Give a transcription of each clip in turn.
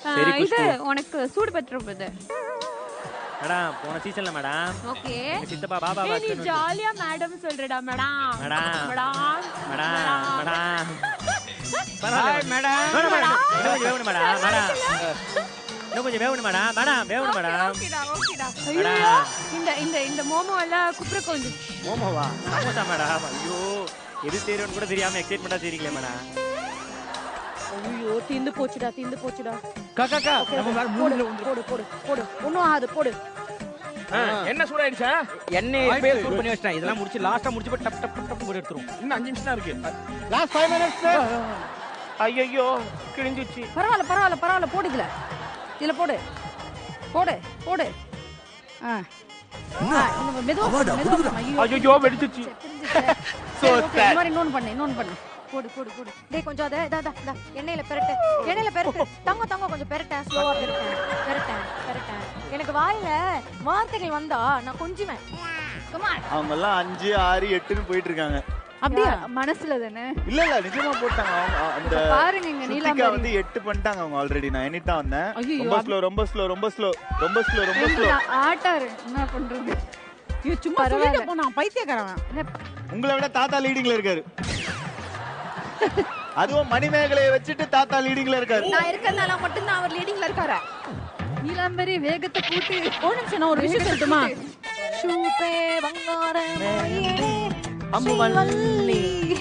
ஆ, சரி, இது குஷ்பு. உனக்கு சூடு பற்ற போகுது மேடம் போன சீசன்ல மேடம் ஓகே எங்க சித்தப்பா பாபா ஏய், நீ பாஸ்கர் ஜாலியா மேடம் சொல்றடா madam madam. Madam madam madam hi madam madam madam இன்னும் கொஞ்சம் வேகணும் மேடம் மேடம் இன்னும் கொஞ்சம் வேகணும் மேடம் மேடம் வேகணும் மேடம் ஓகேடா ஓகேடா மேடம். ஐயோ இந்த இந்த இந்த மோமோ எல்லாம் குப்புற கொஞ்சம் மோமோவா சமோசா மேடம் ஐயோ எது செய்யறோன்னு கூட தெரியாம எக்ஸைட்மெண்டா செய்றீங்களே மேடம் ஐயோ தீந்து போச்சுடா தீந்து போச்சுடா காக்கா கா நம்ம வேற போடு மூணுல வந்து போடு போடு போடு ஒன்றும் ஆகாது போடு என்ன சூடாயிடுச்சா எண்ணெய் இப்பயே சூட் பண்ணி வச்சிட்டேன் இதெல்லாம் முடிச்சு லாஸ்டா முடிச்சு போய் டப் டப் டப் டப் போட்டு எடுத்துரும் இன்னும் அஞ்சு நிமிஷம் தான் இருக்கு லாஸ்ட் 5 மினிட்ஸ் ஐயோ கிழிஞ்சிச்சு பரவாயில்ல பரவாயில்ல பரவாயில்ல போடு இதுல இதுல போடு போடு போடு ஆ ஆ, இந்த மெதுவா போடு, மெதுவா போடு. ஐயோ ஐயோ வெடிச்சிச்சு சரி, okay, இந்த மாதிரி இன்னொன்னு பண்ணு இன்னொன்னு பண்ணு போடு போடு போடு டேய் கொஞ்சம் அதை இதா இதா, இதா எண்ணெயில பெரட்டு எண்ணெயில பெரட்டு தங்க தங்க கொஞ்சம் பெரட்டேன் ஸ்லோவா பெரட்டேன் பெரட்டேன் பெரட்டேன் எனக்கு வாயில வார்த்தைகள் வந்தா நான் கொஞ்சுவேன் கமான் அவங்க எல்லாம் அஞ்சு ஆறு எட்டுன்னு போயிட்டு இருக்காங்க அப்படியா மனசுல தானே இல்ல இல்ல நிஜமா போட்டாங்க அவங்க அ- அந்த பாருங்க இங்க சுத்திகா நீலாம்பரி வந்து எட்டு பண்ணிட்டாங்க அவங்க ஆல்ரெடி நான் எண்ணிட்டு தான் வந்தேன் ஐயையோ, ரொம்ப ஸ்லோ ரொம்ப ஸ்லோ ரொம்ப ஸ்லோ ரொம்ப ஸ்லோ ரொம்ப ஸ்லோ ஆட்டாரு என்ன பண்றது ஐயோ சும்மா பரவாயில்ல. சொல்லிட்டு போனான் பைத்தியக்காரன் உங்களை விட தாத்தா லீடிங்ல இருக்காரு அதுவும் மணிமேகலையை வச்சுட்டு தாத்தா லீடிங்ல இருக்காரு நான் இருக்கிறதுனால மட்டும்தான் அவர் லீடிங்ல இருக்காரு நீலாம்பரி வேகத்தை கூட்டி ஒரு நிமிஷம் நான் ஒரு விஷயம் சொல்லட்டுமா சூப்பே பங்கார அம்புவல்லி.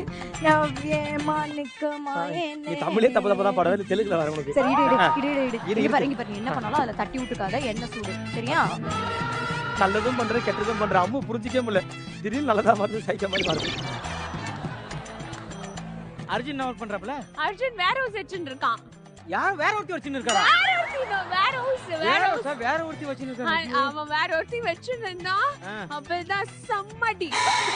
நீ தமிழே தப்பு தப்பு தான் பாடுறது தெலுங்குல வர உனக்கு சரி இடு இடு இடு இடு இடு இரு, இங்க இரு. பாரு இங்க பாரு நீ என்ன பண்ணாலும் அதுல தட்டி விட்டுக்காத எண்ணெய் சூடு சரியா நல்லதும் பண்ற கெட்டதும் பண்ற அம்மு புரிஞ்சிக்கவே முடியல திடீர்னு நல்லதா மாறுது சைக்க மாதிரி மாறுது அர்ஜுன் என்ன ஒர்க் பண்றாப்ல அர்ஜுன் வேற ஹவுஸ் வச்சுட்டு இருக்கான் யார் வேற ஒருத்தி வச்சுன்னு இருக்காரா வேற ஒருத்தி இவன் வேற ஹவுஸ் வேற வேற house. ஒருத்தர் வேற ஒருத்தி வச்சுன்னு அ- இருக்காரு அவன் வேற ஒருத்தி வச்சிருந்தா ஆ. அப்பதான் சம்மடி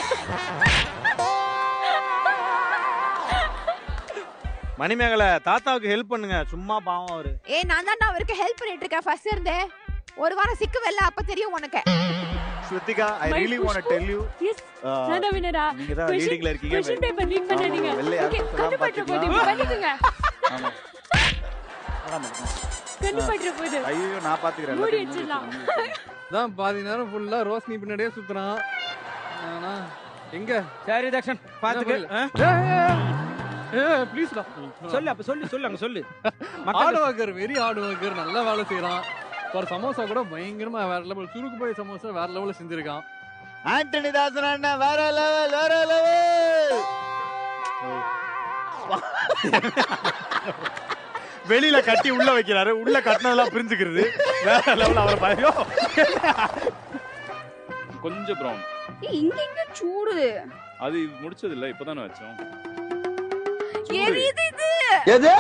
மணிமேகலை தாத்தாவுக்கு ஹெல்ப் பண்ணுங்க சும்மா பாவம் அவரு ஏய் நான் தான் அவருக்கு ஹெல்ப் பண்ணிட்டு இருக்கேன் ஃபர்ஸ்ட் இருந்தே ஒரு வாரம் சிக்கு வெல்ல அப்ப தெரியும் உனக்கு Sruthika I My really want Pushpu. Tell you yes நான் தான் வினரா நீங்க தான் லீடிங்ல இருக்கீங்க கொஸ்டின் பேப்பர் லீக் பண்ணாதீங்க ஆமா, வெளில ஓகே யாருக்கும் சொல்லாம கண்டுபற்ற போது பாத்தீங்களா? பண்ணிக்கோங்க ஆமா ஆமா. கண்டுபற்ற போது ஐயோ நான் பாத்துக்கிறேன் மூடி எல்லாத்தையும் மூடி வச்சிடலாம். வச்சிருங்க. தான் பாதி நேரம் ஃபுல்லா ரோஷினி பின்னாடியே சுத்துறான் ஆனா எங்க சரி தக்ஷன் பாத்துக்க ஏ ப்ளீஸ்டா சொல்லு அப்ப சொல்லு சொல்லு அங்க சொல்லு ஆடு மக்கள் வாக்கர் வெரி ஆடு வாக்கர் நல்லா வேலை செய்யறான் ஒரு சமோசா கூட பயங்கரமா வேற லெவல் சுருக்கு போய் சமோசா வேற லெவல்ல செஞ்சிருக்கான் ஆண்டனி தாசன் அண்ணா வேற லெவல் வேற லெவல் வெளியில கட்டி உள்ள வைக்கிறாரு உள்ள கட்டினதெல்லாம் பிரிஞ்சுக்கிறது வேற லெவல் அவர் பயம் கொஞ்சம் ப்ரௌன் ஏய், இங்க இங்க சூடுது அது இது முடிச்சது இல்ல இப்பதானே வச்சோம் எரியுது இது எது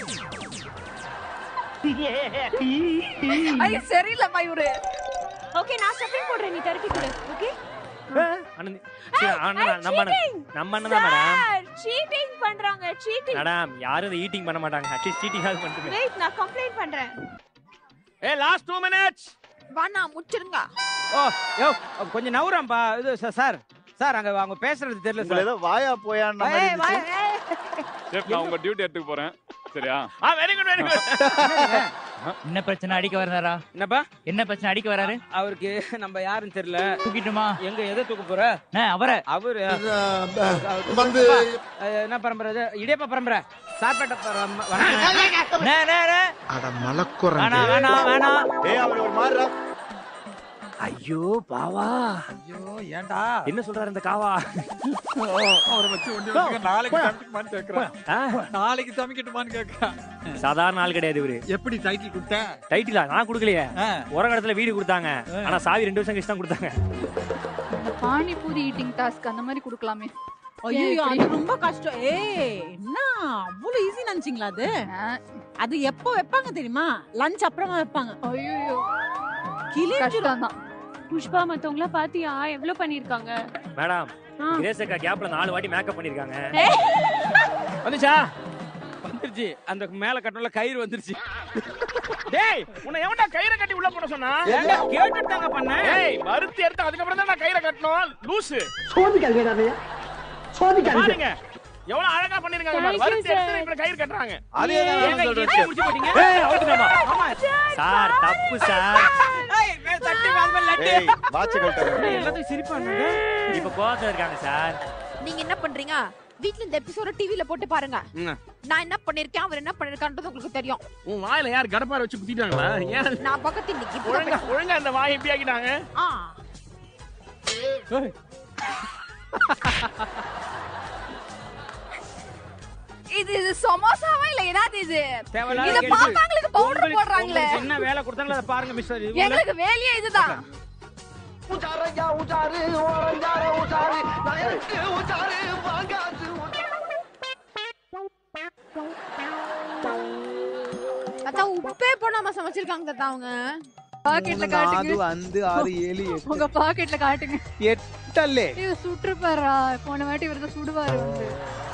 ஐயோ சரியில்லப்பா இவரு ஓகே நான் ஸ்டெப்பிங் போடுறேன் நீ தரட்டி கொடு ஓகே அண்ணன் சரி, அண்ணன் நம்ம அண்ணன் நம்ம அண்ணன் தான் மேடம் சீட்டிங் பண்றாங்க சீட்டிங் மேடம் யாரும் இந்த ஈட்டிங் பண்ண மாட்டாங்க அட்லீஸ்ட் சீட்டிங் ஆகுது பண்ணிட்டு வெயிட் நான் கம்ப்ளைண்ட் பண்றேன் ஏ லாஸ்ட் டூ மினிட்ஸ் வாண்ணா முடிச்சிருங்க ஓ யோ கொஞ்சம் நவுறாம்பா இது சார் சார் சார் அங்க அவங்க பேசுறது தெரியல உங்களை சார் ஏதோ வாயா போயான்னு மாதிரி ஏய், வா, இருந்துச்சு. ஏய். சேஃப் நான் உங்க டியூட்டி எடுத்துக்க போறேன் சரியா ஆ வெரி குட் வெரி குட் என்ன பிரச்சனை அடிக்க வர்றாரா என்னப்பா என்ன பிரச்சனை அடிக்க வராரு அவருக்கு நம்ம யாருன்னு தெரியல தூக்கிட்டுமா எங்க எதை தூக்க போற அண்ணே, அவரை அவரு வந்து அஹ், என்ன பரம்பரை இது? இடியப்ப பரம்பரை சாப்பாட்ட பரம்பரை வணக்கம். அண்ணே, அண்ணே, அண்ணே. அட மலக்குறேன் வேணாம் வேணாம் வேணாம் ஏய் அவர் ஒரு மாதிரி ஐயோ பாவா ஐயோ ஏன்டா என்ன சொல்றாரு இந்த காவா அவரை வச்சு ஒண்டி வச்சுக்க நாளைக்கு சமைக்கட்டுமான்னு கேக்குறான் ஆ, நாளைக்கு சமைக்கட்டுமான்னு கேக்குறான் சாதாரண ஆள் கிடையாது இவரு எப்படி டைட்டில் கொடுத்த டைட்டிலா நான் கொடுக்கலையே உரகடத்துல வீடு கொடுத்தாங்க ஆனா சாவி ரெண்டு வருஷம் கழிச்சு தான் கொடுத்தாங்க பானிபூரி ஈட்டிங் டாஸ்க் அந்த மாதிரி கொடுக்கலாமே ஐயோ எப்படி? அது ரொம்ப கஷ்டம் ஏய் என்ன அவ்வளவு ஈஸி நினைச்சீங்களா அது அது எப்போ வைப்பாங்க தெரியுமா லஞ்ச் அப்புறமா வைப்பாங்க ஐயோ கிளிஞ்சிரும் கஷ்டம் தான் புஷ்பா மத்தவங்கள பாத்தியா எவ்வளவு பண்ணிருக்காங்க மேடம் ஆ. கிரேசக்கா கேப்ல நாலு வாட்டி மேக்கப் பண்ணிருக்காங்க வந்துச்சா வந்துருச்சு அந்த மேல கட்டணும்ல கயிறு வந்துருச்சு டேய் உன்னை எவன்டா கயிறை கட்டி உள்ள போட சொன்னா ஏன்டா கேட்டுட்டு தாங்க பண்ணேன் ஏய் மறுத்து எடுத்து அதுக்கப்புறம் தான் நான் கயிறை கட்டணும் லூசு சோதிக்காதீங்க சோதிக்காதீங்க பாருங்க எவ்வளவு அழகா பண்ணிருக்காங்க பாரு. வரிசை எடுத்து இப்படி கயிறு கட்டுறாங்க அதே தான் ஏங்க, நான் சொல்றேன் இங்கே chef. முடிச்சு போட்டீங்க? ஏய் அவுத்துட்டாமா சார் தப்பு சார் ஏய் வாட்ச் கழட்டாத எல்லாத்தையும் சிரிப்பாங்க இப்ப கோவத்துல இருக்காங்க சார் நீங்க என்ன பண்றீங்க வீட்ல இந்த எபிசோட டிவில போட்டு பாருங்க ம். நான் என்ன பண்ணிருக்கேன் அவர் என்ன பண்ணிருக்கான்றது உங்களுக்கு தெரியும் உன் வாயில யார் கடப்பார வச்சு குத்திட்டாங்களா ஏன் நான் பக்கத்து இன்னைக்கு ஒழுங்கா ஒழுங்கா இந்த வாய் எப்படி ஆக்கிட்டாங்க ஆ இது இது சமோசாவா இல்ல என்னது இது தேவையில்லாத இத கேள்வி. பாப்பாங்களுக்கு பவுடர் உங்களுக்கு- போடுறாங்களே உங்களுக்கு என்ன வேலை கொடுத்தாங்களோ அதை பாருங்க மிஸ்டர் இது எங்களுக்கு வேலையே இதுதான் தாத்தா உப்பே போடாம சமைச்சிருக்காங்க தாத்தா அவங்க பாக்கெட்ல காட்டுங்க நாலு அஞ்சு ஆறு ஏழு எட்டு உங்க பாக்கெட்ல காட்டுங்க எட்டல்லே இது சுற்றுப்பாரா போன வாட்டி இவர்தான் சுடுவாரு வந்து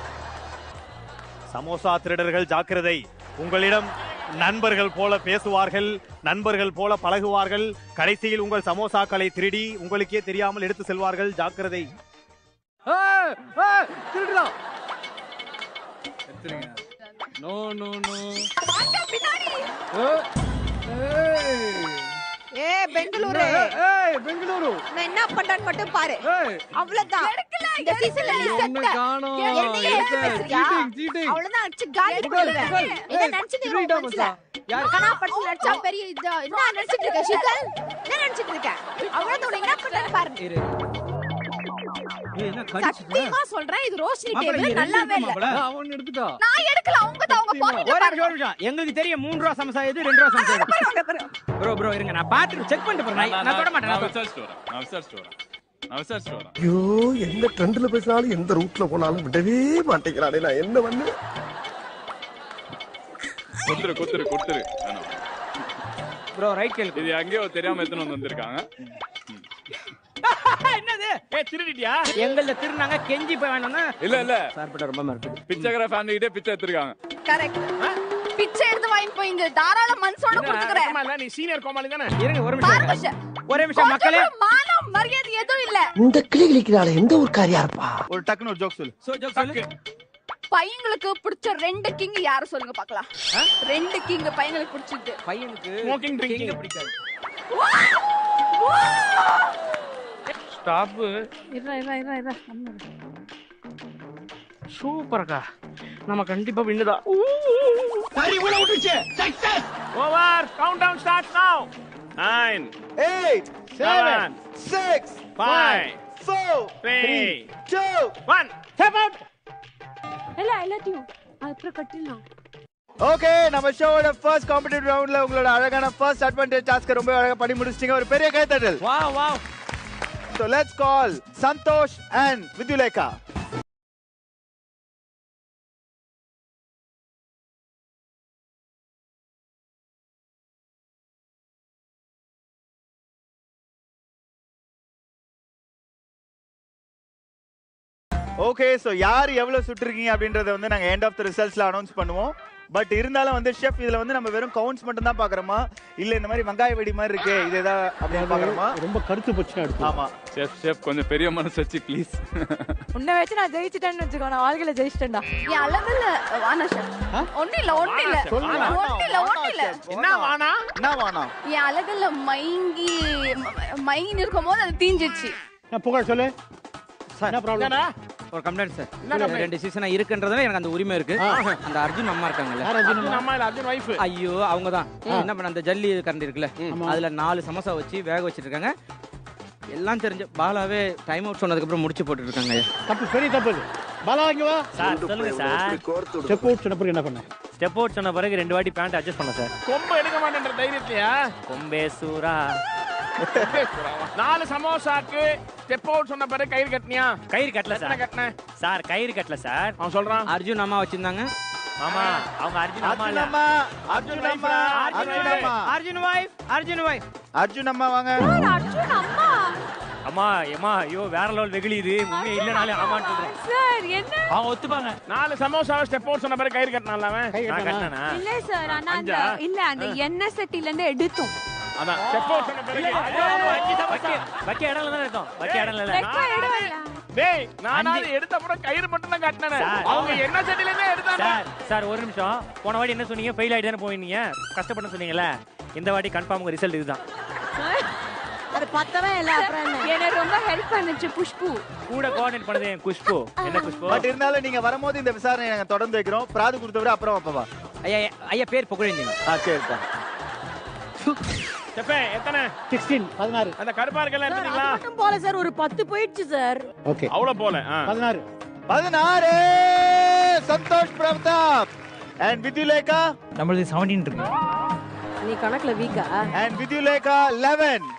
சமோசா திருடர்கள் ஜாக்கிரதை உங்களிடம் நண்பர்கள் போல பேசுவார்கள் நண்பர்கள் போல பழகுவார்கள் கடைசியில் உங்கள் சமோசாக்களை திருடி உங்களுக்கே தெரியாமல் எடுத்து செல்வார்கள் ஜாக்கிரதை ஏய், ஏய், திருடுடா. எடுத்துருங்க. No, no, no. ஏய், ஏய். ஏ பெங்களூரு ஏய், ஏய், பெங்களூரு நான் என்ன பண்றேன்னு மட்டும் பாரு ஏய், அவ்வளவுதான் இந்த சீசன்ல நீ ஒண்ணு செத்த காணோம். என்னையே எடுத்து, பேசுறியா? cheating, cheating. அவ்வளவுதான் அடிச்சு காலி புகழ், பண்ணுவேன் புகழ். என்ன ஏய், நினைச்சிட்டு திருடிட்டா இருக்க மனசுல மச்சான். கனா படத்துல நடிச்சா பெரிய இது என்ன நினைச்சிட்டு இருக்க ஷிகல் என்ன நினைச்சிட்டு இருக்க அவ்வளவுதான் உனக்கு என்ன பண்றேன்னு பாரு இரு. ஏய், என்ன கடிச்சிட்ட? சத்தியமா சொல்றேன் இது ரோஷினி மாப்பிள, டேபிள் இங்க நல்லாவே ரெண்டு இல்ல மாப்பிள. நான் அவன் எடுத்துட்டா நான் எடுக்கல அவங்க தான் அவங்க பாக்கெட்ல ஒரே நிமிஷம், ஒரு நிமிஷம். எங்களுக்கு தெரியும் மூணு ரூபா சமோசா எது ரெண்டு ரூபா சமோசா எது ப்ரோ ப்ரோ இருங்க நான் பாத்துட்டு செக் பண்ணிட்டு போறேன் நான் நான் தொட மாட்டேன் நான் நான் தொட- விசாரிச்சுட்டு வரேன் நான் விசாரிச்சுட்டு வரேன் நான் விசாரிச்சுட்டு வரேன் ஐயோ எந்த ட்ரெண்ட்ல பேசினாலும் எந்த ரூட்ல போனாலும் விடவே மாட்டேங்கிறானே நான் என்ன பண்ணு கொடுத்துரு கொடுத்துரு கொடுத்துரு வேணாம். ப்ரோ ரைட் கேள்வி இது எங்கேயோ தெரியாம எத்தனை வந்து வந்திருக்காங்க என்னது ஏ திருடிட்டியா எங்கள திருநாங்க கெஞ்சி போய் வேணும்னா இல்ல இல்ல சார் பட்ட ரொம்ப மறுக்குது பிச்சைக்கார ஃபேமிலி கிட்டே பிச்சை எடுத்திருக்காங்க கரெக்ட் பிச்சை எடுத்து வாங்கி போய் இந்த தாராள மனசோட கொடுத்துக்கிறேன் வெக்கமா இல்ல நீ சீனியர் கோமாளி தானே இருங்க ஒரு நிமிஷம் பாருங்க இருங்க. சார். ஒரு நிமிஷம் மக்களே கொஞ்சம் கூட மானம் மரியாதை எதுவும் இல்ல இந்த கிளி கிளிக்கிறாள் எந்த ஒரு காரியா இருப்பா ஒரு டக்குன்னு ஒரு ஜோக் சொல்லு சோ ஜோக் சொல்லு பையங்களுக்கு பிடிச்ச ரெண்டு கிங் யாரு சொல்லுங்க பாக்கலாம் ரெண்டு கிங் பையங்களுக்கு பிடிச்சது பையனுக்கு Smoking, drinking. king-அ பிடிக்காது ஸ்டாப் இருடா இருடா இருடா இருடா சூப்பர்க்கா நம்ம கண்டிப்பா வின்னுதான் over count down start now nine eight seven six five four three two one step out இல்ல எல்லாத்தையும் அப்புறம் கட்டிடலாம் ஓகே நம்ம ஷோவோட ஃபர்ஸ்ட் காம்படிட்டிவ் ரவுண்ட்ல உங்களோட அழகான ஃபர்ஸ்ட் அட்வான்டேஜ் டாஸ்க் ரொம்ப அழகா பண்ணி முடிச்சிட்டீங்க ஒரு பெரிய கைத்தட்டல் வா வா so let's call Santhosh and Vidyulekha okay so யார் எவ்வளவு சுட்டிருக்கீங்க அப்படின்றத வந்து நாங்க எண்ட் ஆஃப் த ரிசல்ட்ஸ்ல அனௌன்ஸ் பண்ணுவோம் பட் இருந்தாலும் வந்து ஷெஃப் இதுல வந்து நம்ம வெறும் கவுண்ட்ஸ் மட்டும் தான் பாக்குறோமா இல்ல இந்த மாதிரி வெங்காய வெடி மாதிரி இருக்கு இது ஏதா அப்படின்னு பாக்குறோமா ரொம்ப கருத்து பட்சம் எடுத்து ஆமா ஷெஃப் ஷெஃப் கொஞ்சம் பெரிய மனசு வச்சு ப்ளீஸ் உன்னை வச்சு நான் ஜெயிச்சிட்டேன்னு வச்சுக்கோ நான் வாழ்க்கையில ஜெயிச்சிட்டேன்டா என் அழகுல வானா சார் ஒண்ணு இல்ல ஒண்ணு இல்ல வானா, ஒண்ணு இல்ல ஒண்ணு இல்ல என்ன வானா என்ன வானா என் அழகுல மயங்கி மயங்கி இருக்கும் போது அது தீஞ்சிச்சு நான் புகழ் சொல்லு என்ன ப்ராப்ளம் என்னடா ஒரு கம்ப்ளைண்ட் சார் ரெண்டு சீசனா இருக்குன்றதுல எனக்கு அந்த உரிமை இருக்கு அந்த அர்ஜுன் அம்மா இருக்காங்கல்ல அர்ஜுன் அம்மா இல்ல அர்ஜுன் வைஃப் ஐயோ அவங்க தான் என்ன பண்ண அந்த ஜல்லி கரண்டி இருக்குல்ல அதுல நாலு சமோசா வச்சு வேக வச்சிட்டு இருக்காங்க எல்லாம் தெரிஞ்ச பாலாவே டைம் அவுட் சொன்னதுக்கு அப்புறம் முடிச்சு போட்டுட்டு இருக்காங்க தப்பு பெரிய தப்பு இது. பாலா இங்க வா சார் சொல்லுங்க சார் கோர்த்து ஸ்டெப் அவுட் சொன்ன பிறகு என்ன பண்ண ஸ்டெப் அவுட் சொன்ன பிறகு ரெண்டு வாட்டி பேண்ட் அட்ஜஸ்ட் பண்ண சார் கொம்பு எடுக்க மாட்டேன்ற தைரியத்தையா கொம்பே சூரா நாலு சமோசாக்கு ஸ்டெப் அவுட் சொன்ன பிறகு கயிறு கட்டினியா கயிறு கட்டல எத்தனை சார் கட்டின சார் கயிறு கட்டல சார் அவன் சொல்றான் அர்ஜுன் அம்மா வச்சிருந்தாங்க ஆமா அவங்க அர்ஜுன் அம்மா அர்ஜுன் இல்ல அம்மா அர்ஜுன் அம்மா அர்ஜுன் அம்மா அர்ஜுன் வைஃப் அர்ஜுன் வைஃப் அர்ஜுன் அம்மா வாங்க அர்ஜுன் அம்மா அம்மா ஏமா ஐயோ வேற லெவல் வெகுளி இது உண்மையே இல்லனாலே ஆமான்னு சொல்றேன் சார் என்ன அவங்க ஒத்துப்பாங்க நாலு சமோசாவை ஸ்டெப் அவுட் சொன்ன பிறகு கயிறு கட்டினால அவன் நான் கட்டினா இல்ல சார் ஆனா அந்த அஞ்சா? இல்ல அந்த எண்ணெய் சட்டில இருந்து எடுத்தோம் அதான் ஸ்டெப் அவுட் சொன்ன பிறகு வைக்க வைக்க இடம் இல்ல தான் இருக்கும் வைக்க இடம் இல்ல வெக்க இடம் இல்ல டேய் நானாவது எடுத்த அப்புறம் கயிறு மட்டும் தான் கட்டினேன் சார். அவங்க என்ன செடியிலுமே எடுத்தாங்க சார் சார் ஒரு நிமிஷம் போன வாட்டி என்ன சொன்னீங்க ஃபெயில் ஆயிட்டு தானே போயிருந்தீங்க கஷ்டப்பட்டு சொன்னீங்கல்ல இந்த வாட்டி கன்ஃபார்ம் உங்க ரிசல்ட் இதுதான் அது பத்தவே இல்ல அப்புறம் என்ன எனக்கு ரொம்ப ஹெல்ப் பண்ணுச்சு புஷ்பு கூட கோஆர்டினேட் பண்ணது என் குஷ்பு என்ன குஷ்பு பட் இருந்தாலும் நீங்க வரும்போது இந்த விசாரணை நாங்க தொடர்ந்து வைக்கிறோம் பிராது கொடுத்தவரை அப்புறம் அப்பவா ஐயா ஐயா பேர் புகழேந்திங்க ஆ சரிப்பா செப்பே எத்தனை சிக்ஸ்டீன் பதினாறு அந்த கருப்பா இருக்கெல்லாம் சார், அது எடுத்தீங்களா மட்டும் போல சார் ஒரு பத்து போயிடுச்சு சார் ஓகே அவ்வளவு போல ஆ. பதினாறு பதினாறு சந்தோஷ் பிரதாப் அண்ட் வித்யுலேகா நம்மளது செவன்டீன் இருக்கு நீ கணக்குல வீக்கா அண்ட் வித்யுலேகா லெவன்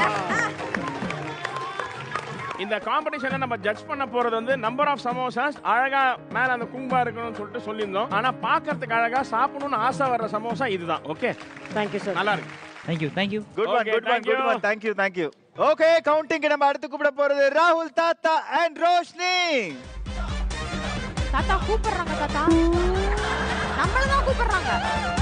இந்த காம்படிஷனை நம்ம ஜட்ஜ் பண்ண போறது வந்து நம்பர் ஆஃப் சமோசாஸ் அழகா மேல அந்த கும்பா இருக்கணும்னு சொல்லிட்டு சொல்லியிருந்தோம் ஆனா பாக்குறதுக்கு அழகா சாப்பிடணும்னு ஆசை வர்ற சமோசா இதுதான் ஓகே தேங்க்யூ சார் நல்லா இருக்கு thank you thank you good one Okay, good one thank good you. One thank you thank you okay counting நம்ம அடுத்து கூப்பிட போறது ராகுல் தாத்தா அண்ட் ரோஷினி தாத்தா கூப்பிடுறாங்க தாத்தா நம்மள தான் கூப்பிடுறாங்க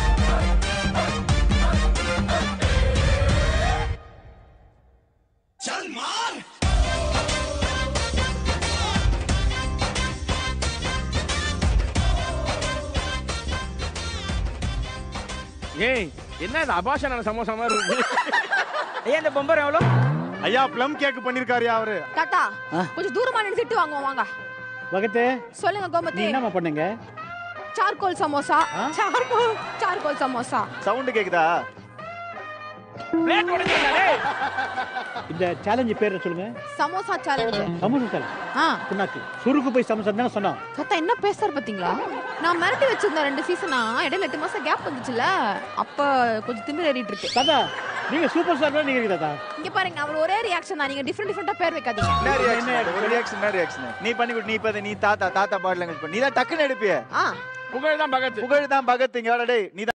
ஏய் என்ன இது அபாஷனான சமோசா மாதிரி இருக்கு ஐயா இந்த பொம்பர் எவ்வளோ ஐயா ப்ளம் கேக் பண்ணிருக்காருயா அவரு தாத்தா கொஞ்சம் தூரமா நின்று திட்டு வாங்குவோம் வாங்க பகத்து சொல்லுங்க நீ கோமதி என்னம்மா பண்ணீங்க charcoal samosa charcoal charcoal samosa sound கேக்குதா பிளேட் உடைச்சா டேய் இந்த சேலஞ்சு பேர் சொல்லுங்க சமோசா சேலஞ்சு சமோசா சேலஞ்ச் ஆ புண்ணாக்கு சுருக்கு போய் சமோசா தானே சொன்னோம் தாத்தா என்ன பேசுறாரு பாத்தீங்களா நான் மிரட்டி வச்சிருந்தேன் ரெண்டு சீசனா இடையில எட்டு மாசம் கேப் வந்துச்சுல அப்ப கொஞ்சம் திமிர் ஏறிட்டு இருக்கு தாத்தா நீங்க சூப்பர் ஸ்டார் நீங்க இருக்கு தாத்தா இங்க பாருங்க அவர் ஒரே ரியாக்ஷன் தான் நீங்க டிஃபரெண்ட் டிஃபரெண்டா பேர் வைக்காதீங்க என்ன ரியாக்ஷன் ஒரு ரியாக்ஷன் என்ன ரியாக்ஷன் நீ பண்ணி கொடு நீ இப்ப நீ தாத்தா தாத்தா பாடல நீ தான் டக்குன்னு எடுப்பிய ஆ புகழ் தான் பகத்து புகழ் தான் பகத் இங்க வாடா டேய் நீ